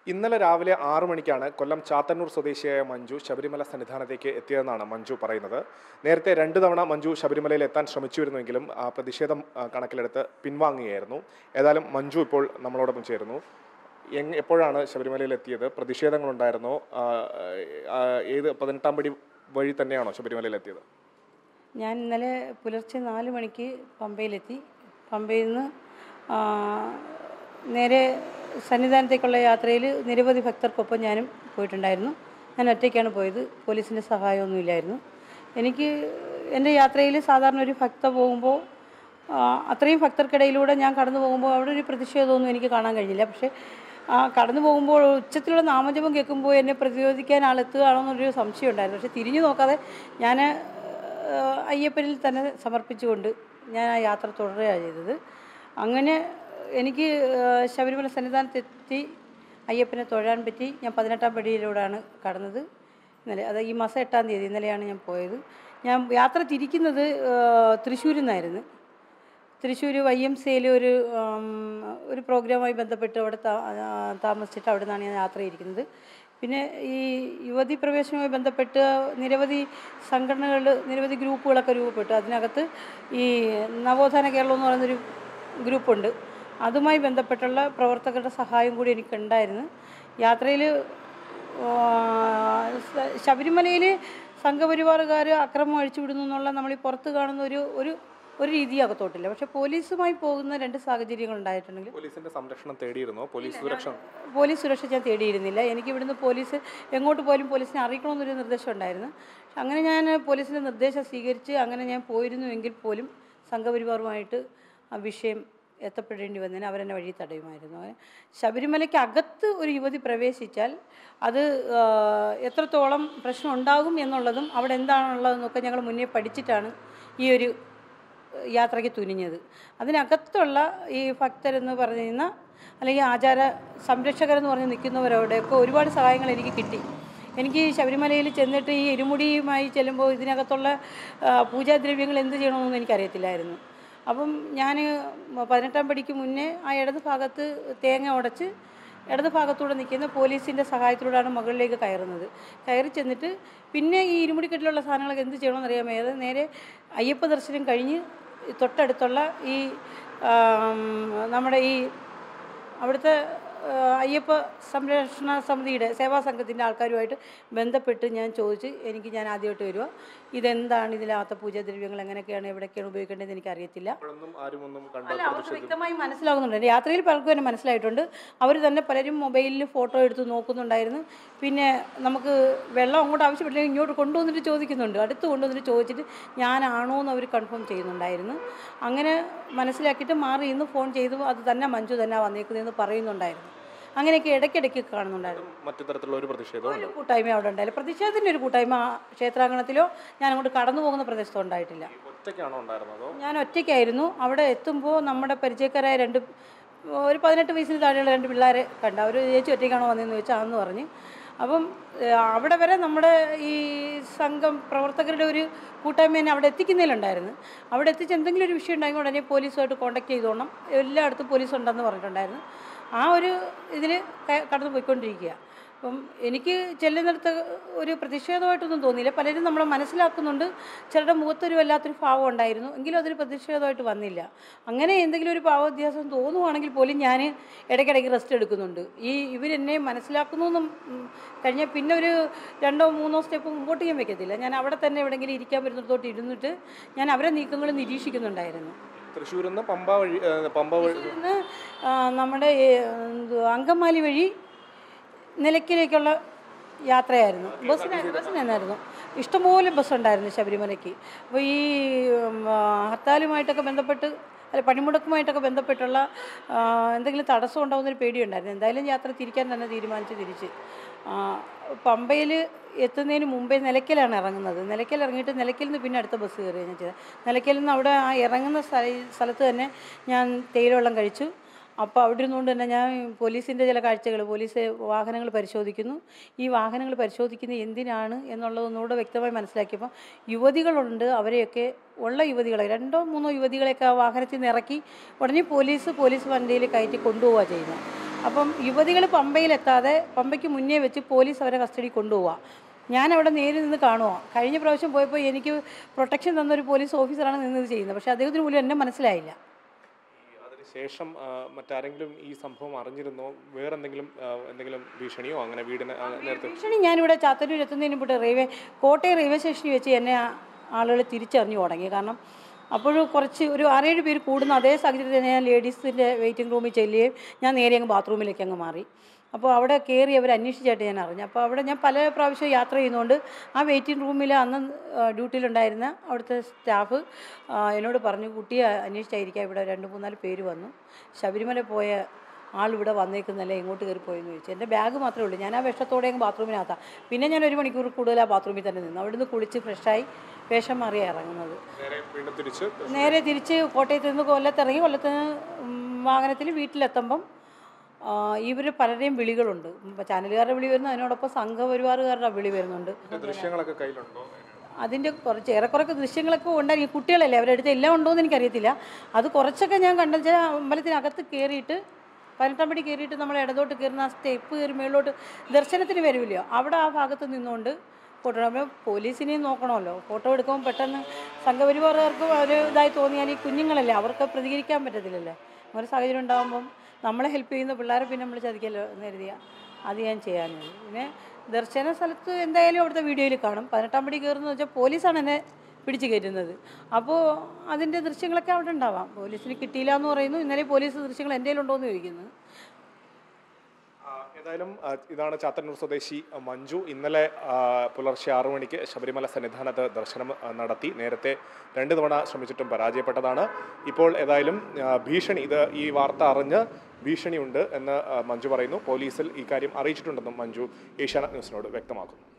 ഇന്നലെ രാവിലെ ആറു മണിക്കാണ് കൊല്ലം ചാത്തന്നൂർ സ്വദേശിയായ മഞ്ജു ശബരിമല സന്നിധാനത്തേക്ക് എത്തിയതെന്നാണ് മഞ്ജു പറയുന്നത് നേരത്തെ രണ്ട് തവണ മഞ്ജു ശബരിമലയിൽ എത്താൻ ശ്രമിച്ചുവരുന്നുവെങ്കിലും ആ പ്രതിഷേധം ആ, കണക്കിലെടുത്ത് പിൻവാങ്ങുകയായിരുന്നു ഏതായാലും മഞ്ജു ഇപ്പോൾ നമ്മളോടൊപ്പം ചേരുന്നു എങ് എപ്പോഴാണ് ശബരിമലയിൽ എത്തിയത് പ്രതിഷേധങ്ങളുണ്ടായിരുന്നോ ആ, ആ, ഏത് പതിനെട്ടാം പടി വഴി തന്നെയാണോ ശബരിമലയിൽ എത്തിയത് ഞാൻ ഇന്നലെ പുലർച്ചെ നാല് മണിക്ക് പമ്പയിലെത്തി പമ്പയിൽ നിന്ന് ആ, നേരെ സന്നിധാനത്തേക്കുള്ള യാത്രയിൽ നിരവധി ഭക്തർക്കൊപ്പം ഞാനും പോയിട്ടുണ്ടായിരുന്നു ഞാൻ ഒറ്റയ്ക്കാണ് പോയത് പോലീസിൻ്റെ സഹായമൊന്നുമില്ലായിരുന്നു എനിക്ക് എൻ്റെ യാത്രയിൽ സാധാരണ ഒരു ഭക്ത പോകുമ്പോൾ ആ, അത്രയും ഭക്തർക്കിടയിലൂടെ ഞാൻ കടന്നു പോകുമ്പോൾ അവിടെ ഒരു പ്രതിഷേധമൊന്നും എനിക്ക് കാണാൻ കഴിഞ്ഞില്ല പക്ഷേ ആ കടന്നു പോകുമ്പോൾ ഉച്ചത്തിലുള്ള നാമജപം കേൾക്കുമ്പോൾ എന്നെ പ്രതിരോധിക്കാൻ ആളെത്തുകയാണോ എന്നൊരു സംശയം ഉണ്ടായിരുന്നു പക്ഷേ തിരിഞ്ഞു നോക്കാതെ ഞാൻ ഏഹ് അയ്യപ്പനിൽ തന്നെ സമർപ്പിച്ചുകൊണ്ട് ഞാൻ ആ യാത്ര തുടരുകയാണ് ചെയ്തത് അങ്ങനെ എനിക്ക് ഏഹ് ശബരിമല സന്നിധാനത്തെത്തി അയ്യപ്പനെ തൊഴാൻ പറ്റി ഞാൻ പതിനെട്ടാം പടിയിലൂടെയാണ് കടന്നത് ഇന്നലെ അത് ഈ മാസം എട്ടാം തീയതി ഇന്നലെയാണ് ഞാൻ പോയത് ഞാൻ യാത്ര തിരിക്കുന്നത് ഏഹ് തൃശ്ശൂരിൽ നിന്നായിരുന്നു തൃശ്ശൂർ വൈ എം സിയിൽ ഒരു ഉം, ഒരു പ്രോഗ്രാമായി ബന്ധപ്പെട്ട് അവിടെ താ- ആ, താമസിച്ചിട്ട് അവിടെ നിന്നാണ് ഞാൻ യാത്ര ഇരിക്കുന്നത് പിന്നെ ഈ യുവതി പ്രവേശനവുമായി ബന്ധപ്പെട്ട് നിരവധി സംഘടനകൾ നിരവധി ഗ്രൂപ്പുകളൊക്കെ രൂപപ്പെട്ടു അതിനകത്ത് ഈ നവോത്ഥാന കേരളം എന്ന് പറയുന്നൊരു ഗ്രൂപ്പുണ്ട് അതുമായി ബന്ധപ്പെട്ടുള്ള പ്രവർത്തകരുടെ സഹായം കൂടി എനിക്കുണ്ടായിരുന്നു യാത്രയിൽ ശബരിമലയിൽ സംഘപരിവാറുകാർ അക്രമം അഴിച്ചുവിടുന്നു എന്നുള്ള നമ്മൾ ഈ പുറത്ത് കാണുന്ന ഒരു ഒരു ഒരു രീതി അകത്തോട്ടില്ല പക്ഷേ പോലീസുമായി പോകുന്ന രണ്ട് സാഹചര്യങ്ങൾ ഉണ്ടായിട്ടുണ്ടെങ്കിൽ പോലീസിന്റെ സംരക്ഷണം തേടിയിരുന്നോ പോലീസ് സുരക്ഷ പോലീസ് സുരക്ഷ ഞാൻ തേടിയിരുന്നില്ല എനിക്ക് ഇവിടുന്ന് പോലീസ് എങ്ങോട്ട് പോലും പോലീസിനെ അറിയിക്കണമെന്നൊരു നിർദ്ദേശം ഉണ്ടായിരുന്നു പക്ഷെ അങ്ങനെ ഞാൻ പോലീസിൻ്റെ നിർദ്ദേശം സ്വീകരിച്ച് അങ്ങനെ ഞാൻ പോയിരുന്നുവെങ്കിൽ പോലും സംഘപരിവാറുമായിട്ട് ആ വിഷയം എത്തപ്പെടേണ്ടി വന്നതിന് അവരെന്നെ വഴി തടയുമായിരുന്നു അങ്ങനെ ശബരിമലയ്ക്ക് അകത്ത് ഒരു യുവതി പ്രവേശിച്ചാൽ അത് ആ, എത്രത്തോളം പ്രശ്നം ഉണ്ടാകും എന്നുള്ളതും അവിടെ എന്താണുള്ളതെന്നൊക്കെ ഞങ്ങൾ മുന്നേ പഠിച്ചിട്ടാണ് ഈ ഒരു യാത്രയ്ക്ക് തുനിഞ്ഞത് അതിനകത്തുള്ള ഈ ഭക്തരെന്ന് പറയുന്ന അല്ലെങ്കിൽ ആചാര സംരക്ഷകരെന്ന് പറഞ്ഞ് നിൽക്കുന്നവരോടെയൊക്കെ ഒരുപാട് സഹായങ്ങൾ എനിക്ക് കിട്ടി എനിക്ക് ഈ ശബരിമലയിൽ ചെന്നിട്ട് ഈ ഇരുമുടിയുമായി ചെല്ലുമ്പോൾ ഇതിനകത്തുള്ള ആ, പൂജാദ്രവ്യങ്ങൾ എന്ത് ചെയ്യണമെന്നൊന്നും എനിക്കറിയത്തില്ലായിരുന്നു അപ്പം ഞാൻ പതിനെട്ടാം പടിക്ക് മുന്നേ ആ ഇടത് ഭാഗത്ത് തേങ്ങ ഉടച്ച് ഇടത് ഭാഗത്തൂടെ നിൽക്കുന്ന പോലീസിൻ്റെ സഹായത്തിലൂടെയാണ് മുകളിലേക്ക് കയറുന്നത് കയറി ചെന്നിട്ട് പിന്നെ ഈ ഇരുമുടിക്കെട്ടിലുള്ള സാധനങ്ങളൊക്കെ എന്ത് ചെയ്യണമെന്ന് അറിയാൻ വയ്യാതെ നേരെ അയ്യപ്പ ദർശനം കഴിഞ്ഞ് തൊട്ടടുത്തുള്ള ഈ ആം, നമ്മുടെ ഈ അവിടുത്തെ ആ, അയ്യപ്പ സംരക്ഷണ സമിതിയുടെ സേവാ സംഘത്തിൻ്റെ ആൾക്കാരുമായിട്ട് ബന്ധപ്പെട്ട് ഞാൻ ചോദിച്ച് എനിക്ക് ഞാൻ ആദ്യമായിട്ട് വരിക ഇതെന്താണ് ഇതിനകത്തെ പൂജാദ്രവ്യങ്ങൾ എങ്ങനെയൊക്കെയാണ് എവിടെയൊക്കെയാണ് ഉപയോഗിക്കേണ്ടതെന്ന് എനിക്കറിയത്തില്ല അപ്പോഴൊന്നും ആരും ഒന്നും കണ്ട അല്ല അവർക്ക് വ്യക്തമായി മനസ്സിലാകുന്നുണ്ട് എൻ്റെ യാത്രയിൽ പലർക്കും തന്നെ മനസ്സിലായിട്ടുണ്ട് അവർ തന്നെ പലരും മൊബൈലിൽ ഫോട്ടോ എടുത്ത് നോക്കുന്നുണ്ടായിരുന്നു പിന്നെ നമുക്ക് വെള്ളം അങ്ങോട്ട് ആവശ്യപ്പെട്ടില്ലെങ്കിൽ ഇങ്ങോട്ട് കൊണ്ടുവന്നിട്ട് ചോദിക്കുന്നുണ്ട് അടുത്ത് കൊണ്ടുവന്നിട്ട് ചോദിച്ചിട്ട് ഞാനാണോ എന്ന് അവർ കൺഫേം ചെയ്യുന്നുണ്ടായിരുന്നു അങ്ങനെ മനസ്സിലാക്കിയിട്ട് മാറി ഇന്ന് ഫോൺ ചെയ്തു അത് തന്നെ മഞ്ജു തന്നെ വന്നേക്കുന്നതെന്ന് പറയുന്നുണ്ടായിരുന്നു അങ്ങനെയൊക്കെ ഇടയ്ക്കിടയ്ക്ക് കാണുന്നുണ്ടായിരുന്നു മറ്റു തരത്തിലുള്ള ഒരു പ്രതിഷേധവും ഒരു കൂട്ടായ്മ അവിടെ ഉണ്ടായില്ല പ്രതിഷേധത്തിൻ്റെ ഒരു കൂട്ടായ്മ ആ ക്ഷേത്രാങ്കണത്തിലോ ഞാൻ അങ്ങോട്ട് കടന്നു പോകുന്ന പ്രദേശത്തോ ഉണ്ടായിട്ടില്ല ഒറ്റയ്ക്കാണോ ഉണ്ടായിരുന്നതോ ഞാൻ ഒറ്റയ്ക്കായിരുന്നു അവിടെ എത്തുമ്പോൾ നമ്മുടെ പരിചയക്കാരായ രണ്ട് ഒരു പതിനെട്ട് വയസ്സിന് താഴെയുള്ള രണ്ട് പിള്ളേരെ കണ്ട അവർ ചേച്ചി ഒറ്റയ്ക്കാണോ വന്നതെന്ന് ചോദിച്ചാൽ ആന്ന് പറഞ്ഞ് അപ്പം ഏഹ്, അവിടെ വരെ നമ്മുടെ ഈ സംഘം പ്രവർത്തകരുടെ ഒരു കൂട്ടായ്മ തന്നെ അവിടെ എത്തിക്കുന്നതിലുണ്ടായിരുന്നു അവിടെ എത്തിച്ച് എന്തെങ്കിലും ഒരു വിഷയം ഉണ്ടായെങ്കിൽ ഉടനെ പോലീസുമായിട്ട് കോൺടാക്ട് ചെയ്തോണം എല്ലായിടത്തും പോലീസ് ഉണ്ടെന്ന് പറഞ്ഞിട്ടുണ്ടായിരുന്നു ആ ഒരു ഇതിൽ കടന്നു പോയിക്കൊണ്ടിരിക്കുക അപ്പം എനിക്ക് ചെല്ലുന്നിടത്ത് ഒരു പ്രതിഷേധമായിട്ടൊന്നും തോന്നിയില്ല പലരും നമ്മളെ മനസ്സിലാക്കുന്നുണ്ട് ചിലരുടെ മുഖത്തൊരു വല്ലാത്തൊരു ഭാവം ഉണ്ടായിരുന്നു എങ്കിലും അതൊരു പ്രതിഷേധമായിട്ട് വന്നില്ല അങ്ങനെ എന്തെങ്കിലും ഒരു ഭാവവ്യത്യാസം തോന്നുവാണെങ്കിൽ പോലും ഞാൻ ഇടയ്ക്കിടയ്ക്ക് റെസ്റ്റ് എടുക്കുന്നുണ്ട് ഈ ഇവരെന്നെ മനസ്സിലാക്കുന്നു എന്നും ഉം, കഴിഞ്ഞാൽ പിന്നെ ഒരു രണ്ടോ മൂന്നോ സ്റ്റെപ്പ് മുമ്പോട്ട് ഞാൻ വെക്കത്തില്ല ഞാൻ അവിടെ തന്നെ എവിടെയെങ്കിലും ഇരിക്കാൻ പറ്റുന്നിടത്തോട്ട് ഇരുന്നിട്ട് ഞാൻ അവരെ നീക്കങ്ങൾ നിരീക്ഷിക്കുന്നുണ്ടായിരുന്നു തൃശ്ശൂരിൽ നിന്ന് പമ്പ വഴി ഏ, പമ്പ വഴി ഇന്ന് ആ, നമ്മുടെ ഏ, എന്തുവാ, അങ്കമാലി വഴി നിലയ്ക്കലേക്കുള്ള യാത്രയായിരുന്നു ബസ്സിന് ബസ്സിനായിരുന്നു ഇഷ്ടംപോലെ ബസ്സുണ്ടായിരുന്നു ശബരിമലയ്ക്ക് അപ്പോൾ ഈ ഉം, ആ, ഹർത്താലുമായിട്ടൊക്കെ ബന്ധപ്പെട്ട് അല്ല പണിമുടക്കുമായിട്ടൊക്കെ ബന്ധപ്പെട്ടുള്ള ആ, എന്തെങ്കിലും തടസ്സം ഉണ്ടാകുന്നൊരു പേടിയുണ്ടായിരുന്നു എന്തായാലും യാത്ര തിരിക്കാൻ തന്നെ തീരുമാനിച്ച് തിരിച്ച് പമ്പയിൽ എത്തുന്നതിന് മുമ്പേ നിലയ്ക്കലാണ് ഇറങ്ങുന്നത് നിലയ്ക്കൽ ഇറങ്ങിയിട്ട് നിലയ്ക്കൽ നിന്ന് പിന്നെ അടുത്ത ബസ് കയറുകയാണ് ഞാൻ ചെയ്തത് നിലയ്ക്കൽ നിന്ന് അവിടെ ആ ഇറങ്ങുന്ന സ്ഥല സ്ഥലത്ത് തന്നെ ഞാൻ തേയിലവെള്ളം കഴിച്ചു അപ്പോൾ അവിടെ ഇരുന്നുകൊണ്ട് തന്നെ ഞാൻ പോലീസിൻ്റെ ചില കാഴ്ചകൾ പോലീസ് വാഹനങ്ങൾ പരിശോധിക്കുന്നു ഈ വാഹനങ്ങൾ പരിശോധിക്കുന്നത് എന്തിനാണ് എന്നുള്ളതൊന്നുകൂടെ വ്യക്തമായി മനസ്സിലാക്കിയപ്പോൾ യുവതികളുണ്ട് അവരെയൊക്കെ ഉള്ള യുവതികളെ രണ്ടോ മൂന്നോ യുവതികളെയൊക്കെ ആ വാഹനത്തിൽ നിന്ന് ഇറക്കി ഉടനെ പോലീസ് പോലീസ് വണ്ടിയിൽ കയറ്റി കൊണ്ടുപോവുക ചെയ്യുന്നത് അപ്പം യുവതികൾ പമ്പയിലെത്താതെ പമ്പയ്ക്ക് മുന്നേ വെച്ച് പോലീസ് അവരെ കസ്റ്റഡി കൊണ്ടുപോവുക ഞാൻ അവിടെ നേരിൽ നിന്ന് കാണുക കഴിഞ്ഞ പ്രാവശ്യം പോയപ്പോൾ എനിക്ക് പ്രൊട്ടക്ഷൻ തന്നൊരു പോലീസ് ഓഫീസറാണ് നിന്നത് ചെയ്യുന്നത് പക്ഷേ അദ്ദേഹത്തിന് പോലും എന്നെ മനസ്സിലായില്ല അതിനുശേഷം ആ, മറ്റാരെങ്കിലും ഈ സംഭവം അറിഞ്ഞിരുന്നോ വേറെന്തെങ്കിലും ആ, എന്തെങ്കിലും ഭീഷണിയോ അങ്ങനെ വീടിന് ആ, നേരത്തെ ഭീഷണി ഞാനിവിടെ ചാത്തന്നൂർ എത്തുന്നതിന് മുമ്പ് റെയിൽവേ കോട്ടയം റെയിൽവേ സ്റ്റേഷനിൽ വെച്ച് എന്നെ ആളുകൾ തിരിച്ചറിഞ്ഞു തുടങ്ങി കാരണം അപ്പോഴും കുറച്ച് ഒരു ആറേഴ് പേര് കൂടുന്ന അതേ സാഹചര്യത്തിൽ തന്നെ ഞാൻ ലേഡീസിൻ്റെ വെയിറ്റിംഗ് റൂമിൽ ചെല്ലുകയും ഞാൻ നേരെ അങ്ങ് ബാത്റൂമിലേക്ക് അങ്ങ് മാറി അപ്പോൾ അവിടെ കയറി അവർ അന്വേഷിച്ചായിട്ട് ഞാൻ അറിഞ്ഞു അപ്പോൾ അവിടെ ഞാൻ പല പ്രാവശ്യം യാത്ര ചെയ്യുന്നതുകൊണ്ട് ആ വെയിറ്റിംഗ് റൂമിൽ അന്ന് ആ, ഡ്യൂട്ടിയിലുണ്ടായിരുന്ന അവിടുത്തെ സ്റ്റാഫ് ആ, എന്നോട് പറഞ്ഞു കുട്ടിയെ അന്വേഷിച്ചായിരിക്കാം ഇവിടെ രണ്ട് മൂന്നാല് പേര് വന്നു ശബരിമല പോയ ആളിവിടെ വന്നേക്കുന്നല്ലേ എങ്ങോട്ട് കയറി പോയെന്ന് ചോദിച്ചു എൻ്റെ ബാഗ് മാത്രമേ ഉള്ളൂ ഞാൻ ആ വിഷത്തോടെ അങ്ങ് ബാത്റൂമിനകത്താണ് പിന്നെ ഞാൻ ഒരു മണിക്കൂർ കൂടുതൽ ആ ബാത്റൂമിൽ തന്നെ നിന്നു അവിടുന്ന് കുളിച്ച് ഫ്രഷായി വേഷം മാറിയാണ് ഇറങ്ങുന്നത് നേരെ വീണ്ടും തിരിച്ച് നേരെ തിരിച്ച് കോട്ടയത്ത് നിന്ന് കൊല്ലത്തിറങ്ങി കൊല്ലത്ത് വാഹനത്തിൽ വീട്ടിലെത്തുമ്പം ഇവർ പലരെയും വിളികളുണ്ട് ഇപ്പം ചാനലുകാരുടെ വിളി വരുന്നു അതിനോടൊപ്പം സംഘപരിവാറുകാരുടെ വിളി വരുന്നുണ്ട് ദൃശ്യങ്ങളൊക്കെ കയ്യിലുണ്ടോ അതിൻ്റെ കുറച്ച് ഏറെക്കുറൊക്കെ ദൃശ്യങ്ങളൊക്കെ ഉണ്ടായി കുട്ടികളല്ലേ അവരുടെ അടുത്ത് എല്ലാം ഉണ്ടോ എന്ന് എനിക്കറിയത്തില്ല അത് കുറച്ചൊക്കെ ഞാൻ കണ്ടെന്ന് വെച്ചാൽ അമ്പലത്തിനകത്ത് കയറിയിട്ട് പതിനെട്ടാം പടി കയറിയിട്ട് നമ്മൾ ഇടതോട്ട് കയറുന്ന ആ സ്റ്റെപ്പ് കയറി മേളിലോട്ട് ദർശനത്തിന് വരുമല്ലോ അവിടെ ആ ഭാഗത്ത് നിന്നുകൊണ്ട് ഫോട്ടോ നമ്മൾ പോലീസിനെയും നോക്കണമല്ലോ ഫോട്ടോ എടുക്കുമ്പോൾ പെട്ടെന്ന് സംഘപരിവാറുകാർക്ക് ഒരു ഇതായി തോന്നിയാൽ ഈ കുഞ്ഞുങ്ങളല്ലേ അവർക്ക് പ്രതികരിക്കാൻ പറ്റത്തില്ലല്ലേ ഒരു സാഹചര്യം ഉണ്ടാകുമ്പം നമ്മളെ ഹെൽപ്പ് ചെയ്യുന്ന പിള്ളേരെ പിന്നെ നമ്മൾ ചതിക്കല്ലോ എന്ന് കരുതിയ അത് ഞാൻ ചെയ്യാനുള്ളത് പിന്നെ ദർശന സ്ഥലത്ത് എന്തായാലും അവിടുത്തെ വീഡിയോയിൽ കാണും പതിനെട്ടാം പടി കയറുന്നത് വെച്ചാൽ പോലീസാണ് എന്നെ പിടിച്ചു കയറ്റുന്നത് അപ്പോൾ അതിൻ്റെ ദൃശ്യങ്ങളൊക്കെ അവിടെ ഉണ്ടാവാം പോലീസിന് കിട്ടിയില്ല എന്ന് പറയുന്നു ഇന്നലെ പോലീസ് ദൃശ്യങ്ങൾ എൻ്റെ കയ്യിലുണ്ടോ എന്ന് ചോദിക്കുന്നു ആ, ഏതായാലും ആ, ഇതാണ് ചാത്തന്നൂർ സ്വദേശി ആ, മഞ്ജു ഇന്നലെ ആ, പുലർച്ചെ ആറു മണിക്ക് ശബരിമല സന്നിധാനത്ത് ദർശനം ആ, നടത്തി നേരത്തെ രണ്ട് തവണ ശ്രമിച്ചിട്ടും പരാജയപ്പെട്ടതാണ് ഇപ്പോൾ ഏതായാലും ആ, ഭീഷണി ഇത് ഈ വാർത്ത അറിഞ്ഞ് ഭീഷണിയുണ്ട് എന്ന് ആ, മഞ്ജു പറയുന്നു പോലീസിൽ ഈ കാര്യം അറിയിച്ചിട്ടുണ്ടെന്നും മഞ്ജു ഏഷ്യാനെറ്റ് ന്യൂസിനോട് വ്യക്തമാക്കുന്നു